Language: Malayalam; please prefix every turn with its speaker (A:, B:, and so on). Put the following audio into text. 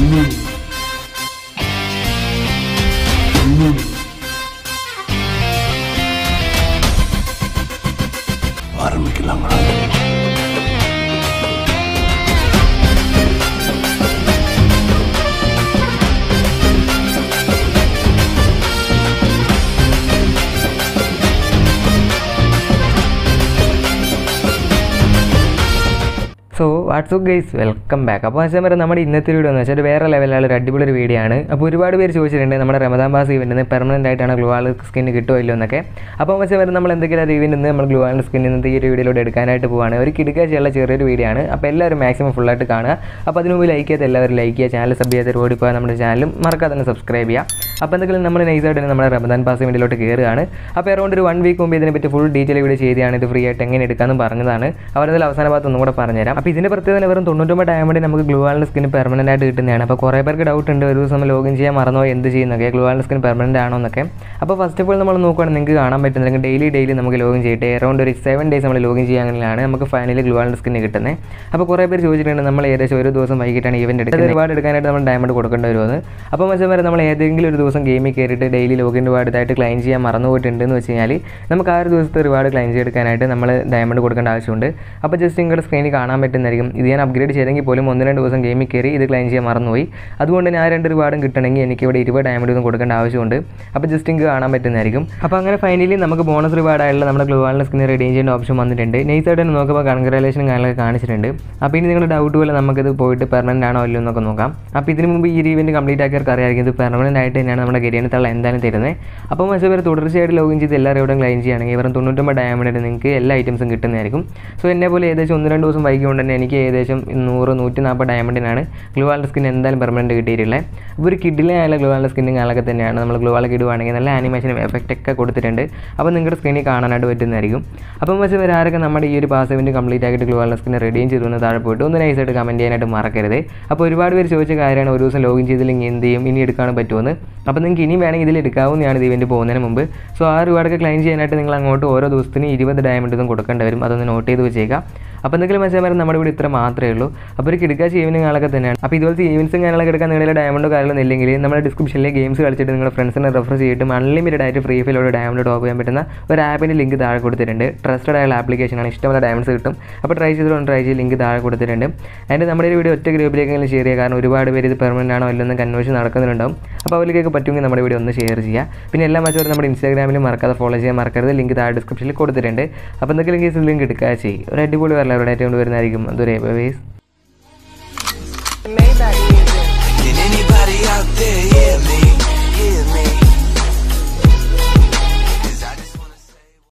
A: ஆரம்பிக்கலாங்களா
B: so what's up guys welcome back അപ്പോൾ വെച്ചാൽ വരെ നമ്മുടെ ഇന്നത്തെ വീഡിയോ എന്ന് വെച്ചാൽ ഒരു വേറെ ലെവലിലുള്ള ഒരു അടിപൊളി ഒരു വീഡിയോ ആണ് അപ്പോൾ ഒരുപാട് പേര് ചോദിച്ചിട്ടുണ്ട് നമ്മുടെ റമദാൻ പാസ് ഇവൻറ്റിന് പെർമനൻ്റ് ആയിട്ടാണ് ഗ്ലൂ ആൾ സ്കിൻ കിട്ടുമോ ഇല്ലോ എന്നൊക്കെ അപ്പോൾ വെച്ചാൽ വരെ നമ്മൾ എന്തെങ്കിലും ഒരു ഇവൻറ്റ് നിന്ന് നമ്മൾ ഗ്ലൂ ആൾ സ്കിൻ ഇന്നത്തെ ഈ ഒരു വീഡിയോയിലൂടെ എടുക്കാനായിട്ട് പോവാണ് ഒരു കിടക്കാഴ്ചയുള്ള ചെറിയൊരു വീഡിയോ ആണ് അപ്പോൾ എല്ലാവരും മാക്സിമം ഫുള്ളായിട്ട് കാണുക അപ്പോൾ അതിന് മുമ്പ് ലൈക്ക് ചെയ്ത് എല്ലാവരും ലൈക്ക് ചെയ്യുക ചാനൽ സബ് ചെയ്ത് ഓടി പോയാൽ നമ്മുടെ ചാനലും മറക്കാതെ തന്നെ സബ്സ്ക്രൈബ് ചെയ്യുക അപ്പോൾ എന്തെങ്കിലും നമ്മൾ നൈസായിട്ട് തന്നെ നമ്മുടെ റമദാൻ പാസ് ഇവൻറ്റിലോട്ട് കയറുകയാണ് അപ്പോൾ അറൗണ്ട് ഒരു വൺ വീക്ക് മുമ്പ് ഇതിനെപ്പറ്റി ഫുൾ ഡീറ്റെയിൽ വീഡിയോ ചെയ്താണ് ഇത് ഫ്രീ ആയിട്ട് എങ്ങനെ എടുക്കാമെന്ന് പറഞ്ഞതാണ് അവരതിൽ അവസാന ഭാഗത്ത് ഒന്നും കൂടെ പറഞ്ഞുതരാം അപ്പോൾ ഇതിൻ്റെ പ്രത്യേകത വെറും തൊണ്ണൂറ്റൊമ്പത് ഡയമണ്ട് നമുക്ക് ഗ്ലൂ ആളിൻ്റെ സ്കിൻ പെർമനൻ്റ് ആയിട്ട് കിട്ടുന്നതാണ് അപ്പോൾ കുറേ പേർക്ക് ഡൗട്ട് ഉണ്ട് ഒരു ദിവസം ലോഗിൻ ചെയ്യാൻ മറന്നോ എന്ത് ചെയ്യുന്നൊക്കെ ഗ്ലൂ ആളിൻ്റെ സ്കിൻ പെർമനൻ്റ് ആണോ എന്നൊക്കെ അപ്പോൾ ഫസ്റ്റ് ഓഫ് ഓൾ നമ്മൾ നോക്കുകയാണെങ്കിൽ നിങ്ങൾക്ക് കാണാൻ പറ്റുന്നത് ഡെയിലി ഡെയിലി നമുക്ക് ലോഗിൻ ചെയ്തിട്ട് അറൗണ്ട് ഒരു സെവൻ ഡേയ്സ് നമ്മൾ ലോഗിൻ ചെയ്യാനാണ് നമുക്ക് ഫൈനലി ഗ്ലൂ ആളിൻ്റെ സ്കിൻ കിട്ടുന്നത് അപ്പോൾ കുറേ പേര് ചോദിച്ചിട്ടുണ്ട് നമ്മൾ ഏകദേശം ഒരു ദിവസം വൈകിട്ടാണ് ഇവൻറ്റ് എടുക്കുന്നത് ഒരുപാട് എടുക്കാനായിട്ട് നമ്മൾ ഡയമണ്ട് കൊടുക്കേണ്ടി വരുന്നത് അപ്പോൾ മച്ചാൻ വരെ നമ്മൾ ഏതെങ്കിലും ഒരു ദിവസം ഗെയിമിൽ കയറിയിട്ട് ഡെയിലി ലോഗിൻ റിവാർഡ് ഇതായിട്ട് ക്ലൈം ചെയ്യാൻ മറന്നു പോയിട്ടുണ്ടെന്ന് വെച്ച് കഴിഞ്ഞാൽ നമുക്ക് ആ ഒരു ദിവസത്തെ റിവാർഡ് ക്ലൈം ചെയ്തെടുക്കാനായിട്ട് നമ്മൾ ഡയമണ്ട് കൊടുക്കേണ്ട ആവശ്യമുണ്ട് അപ്പോൾ ജസ്റ്റ് നിങ്ങളുടെ സ്ക്രീനിൽ കാണാൻ പറ്റുന്നതായിരിക്കും ഇത് ഞാൻ അപ്ഗ്രേഡ് ചെയ്തെങ്കിൽ പോലും ഒന്ന് രണ്ട് ദിവസം ഗെയിമിൽ കയറി ഇത് ക്ലൈം ചെയ്യാൻ മറന്നുപോയി അതുകൊണ്ട് ഞാൻ രണ്ട് റിവാർഡും കിട്ടണമെങ്കിൽ എനിക്ക് ഇവിടെ ഇരുപത് ഡയമണ്ട് ഒന്നും കൊടുക്കേണ്ട ആവശ്യമുണ്ട് അപ്പോൾ ജസ്റ്റ് നിങ്ങൾക്ക് കാണാൻ പറ്റുന്നതായിരിക്കും അപ്പോൾ അങ്ങനെ ഫൈനലി നമുക്ക് ബോണസ് റിവാർഡായുള്ള നമ്മുടെ ഗ്ലോവാളിൻ്റെ സ്കിൻ റെഡീം ചെയ്യേണ്ട ഓപ്ഷൻ വന്നിട്ടുണ്ട് നൈസായിട്ട് തന്നെ നോക്കുമ്പോൾ കൺഗ്രാലേഷൻ കാര്യങ്ങളൊക്കെ കാണിച്ചിട്ടുണ്ട് അപ്പോൾ ഇനി നിങ്ങളുടെ ഡൗട്ട് പോലെ നമുക്കിത് പോയിട്ട് പെർമനൻ്റ് ആണോ അല്ലയോ എന്നൊക്കെ നോക്കാം അപ്പോൾ ഇതിന് മുമ്പ് ഈ ഒരു ഇവൻറ്റ് കംപ്ലീറ്റ് ആക്കിയവർക്ക് അറിയാമായിരിക്കും ഇത് പെർമനൻ്റ് ആയിട്ട് തന്നെയാണ് നമ്മുടെ ഗരിയാണ് തള്ള എന്തായാലും തരുന്നത് അപ്പോൾ മറ്റേ പേര് തുടർച്ചയായിട്ട് ലോഗിൻ ചെയ്ത് എല്ലാവരും എവിടെയും ക്ലൈം ചെയ്യുകയാണെങ്കിൽ വെറും തൊണ്ണൂറ്റൊമ്പത് ഡയമണ്ട് നിങ്ങൾക്ക് എല്ലാ ഐറ്റംസും കിട്ടുന്നതായിരിക്കും സോ എന്നെ പോലെ ഏകദേശം ഒന്ന് രണ്ട് ദിവസം വൈകി കൊണ്ട് തന്നെ എനിക്ക് ഏകദേശം നൂറ് നൂറ്റി നാൽപ്പത് ഡയമണ്ടിനാണ് ഗ്ലൂവാളിൻ്റെ സ്കിൻ എന്തായാലും പെർമനൻറ്റ് കിട്ടിയിട്ടുള്ളത് അപ്പോൾ ഒരു കിഡിലെ ആയാലും ഗ്ലൂവാളിൻ്റെ സ്കിന്നും കാര്യങ്ങളൊക്കെ തന്നെയാണ് നമ്മൾ ഗ്ലൂവാൾ കിടുവാണെങ്കിൽ നല്ല ആനിമേഷനും എഫക്റ്റ് ഒക്കെ കൊടുത്തിട്ടുണ്ട് അപ്പോൾ നിങ്ങളുടെ സ്ക്രീനിൽ കാണാനായിട്ട് പറ്റുന്നതായിരിക്കും അപ്പം വെച്ച് ആരൊക്കെ നമ്മുടെ ഈ ഒരു പാസ് ഇവൻറ്റ് കംപ്ലീറ്റ് ആക്കിയിട്ട് ഗ്ലൂവാളിൻ്റെ സ്കിൻ റെഡിയും ചെയ്തു എന്ന് താഴെ പോയിട്ട് ഒന്ന് നൈസായിട്ട് കമൻറ്റ് ചെയ്യാനായിട്ട് മറക്കരുത് അപ്പോൾ ഒരുപാട് പേര് ചോദിച്ച കാര്യമാണ് ഒരു ദിവസം ലോഗിൻ ചെയ്തില്ലെങ്കിൽ എന്ത് ചെയ്യും ഇനി എടുക്കാൻ പറ്റുമെന്ന് അപ്പോൾ നിങ്ങൾക്ക് ഇനി വേണമെങ്കിൽ ഇതിൽ എടുക്കാവുന്നതാണ് ഇത് ഇവൻറ്റ് പോകുന്നതിന് മുമ്പ് സോ ആ റിവാർഡൊക്കെ ക്ലൈം ചെയ്യാനായിട്ട് നിങ്ങൾ അങ്ങോട്ട് ഓരോ ദിവസത്തിന് ഇരുപത് ഡയമണ്ട് ഇതും കൊടുക്കേണ്ടി വരും അതൊന്ന് നോട്ട് ചെയ്ത് വെച്ചേക്കാം അപ്പോൾ എന്തെങ്കിലും മെസ്സേജ് നമ്മുടെ ഇവിടെ ഇത്ര മാത്രമേ ഉള്ളൂ അപ്പോൾ ഒരു കിടക്കാച്ച ഈവനിങ് ആളൊക്കെ തന്നെയാണ് അപ്പോൾ ഇതുപോലത്തെ ഈവൻസും കാര്യങ്ങളൊക്കെ എടുക്കാൻ നിങ്ങളുടെ ഡയമണ്ടോ കാര്യങ്ങളൊന്നും ഇല്ലെങ്കിൽ നമ്മുടെ ഡിസ്ക്രിപ്ഷനിലെ ഗെയിംസ് കളിച്ചിട്ട് നിങ്ങളുടെ ഫ്രണ്ട്സിനെ റെഫർ ചെയ്തിട്ട് അൺലിമിറ്റഡ് ആയിട്ട് ഫ്രീ ഫയലോട് ഡയമണ്ട് ടോപ്പ് ചെയ്യാൻ പറ്റുന്ന ഒരു ആപ്പിൻ്റെ ലിങ്ക് താഴെ കൊടുത്തിട്ടുണ്ട് ട്രസ്റ്റഡ് ആയുള്ള ആപ്ലിക്കേഷനാണ് ഇഷ്ടമുള്ള ഡയമണ്ട്സ് കിട്ടും അപ്പോൾ ട്രൈ ചെയ്തിട്ട് ട്രൈ ചെയ്ത് ലിങ്ക് താഴെ കൊടുത്തിട്ടുണ്ട് അതിൻ്റെ നമ്മുടെ ഒരു വീഡിയോ ഒറ്റ ഗ്രൂപ്പിലേക്കെങ്കിലും ഷെയർ ചെയ്യുക കാരണം ഒരുപാട് പേര് ഇത് പെർമനൻ്റ് ആണോ അല്ലെന്ന് കൺവേഷൻ നടക്കുന്നുണ്ടാവും അപ്പോൾ അവരിലേക്ക് പറ്റുമെങ്കിൽ നമ്മുടെ വീഡിയോ ഒന്ന് ഷെയർ ചെയ്യുക പിന്നെ എല്ലാ മറ്റവരും നമ്മുടെ ഇൻസ്റ്റാഗ്രാമിൽ മറക്കാതെ ഫോളോ ചെയ്യാൻ മറക്കരുത് ലിങ്ക് താഴെ ഡിസ്ക്രിപ്ഷനിൽ കൊടുത്തിട്ടുണ്ട് അപ്പോൾ എന്തെങ്കിലും കേസ് ലിങ്ക് എടുക്കുക ചെയ്യും ഒരു അടിപൊളി വരല അവരുടെ ആയിട്ട് കൊണ്ടുവരുന്നതായിരിക്കും അതുവരെ ബൈസ്